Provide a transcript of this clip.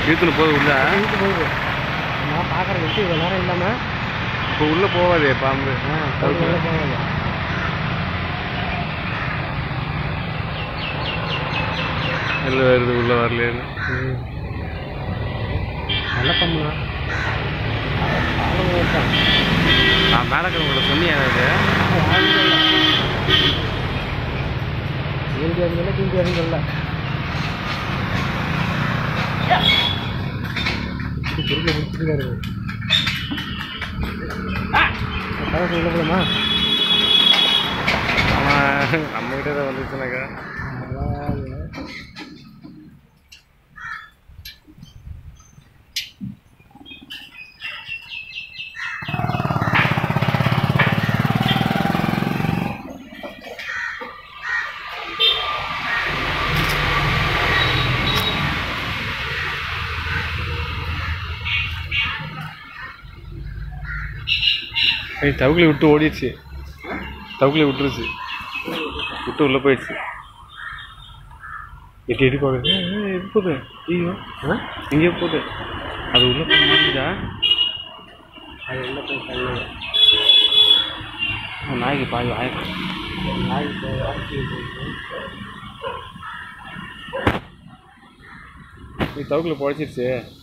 இழுத்துன்னு போகுது உள்ள இழுத்து போகுது நான் பார்க்குறேன் எப்படி இவ்வளோ நேரம் இல்லாமல் இப்போ உள்ள போகாதே பாம்பு ஆ போகுது உள்ள போகுது வெளில வருது உள்ள வரலேன்னு ம் நல்ல பம்முண்ணா நான் மேலக்கிற கூட சொன்னியா எனக்கு ஏழு அறிஞர்ல தூண்டி அறிஞர்ல திருப்பி முடிச்சுருக்காரு கதை சொல்ல போலாமா அவன் நம்ம கிட்ட தான் வந்துச்சுனாக்கா ஏய் தவுக்குல விட்டு ஓடிடுச்சு தவுக்குல விட்டுருச்சு விட்டு உள்ள போயிடுச்சு எட்டி எட்டி பார்க்குது எது போகுது ஐயோ ஆ இங்கே போகுது அது உள்ள போய் மாட்டிதா அது உள்ள போய் தள்ளு நாய்க்கு பாதி வாய்ப்பு நாய் போய் வாசி போயிட்டு நீ தவுக்குல பொழைச்சிருச்சு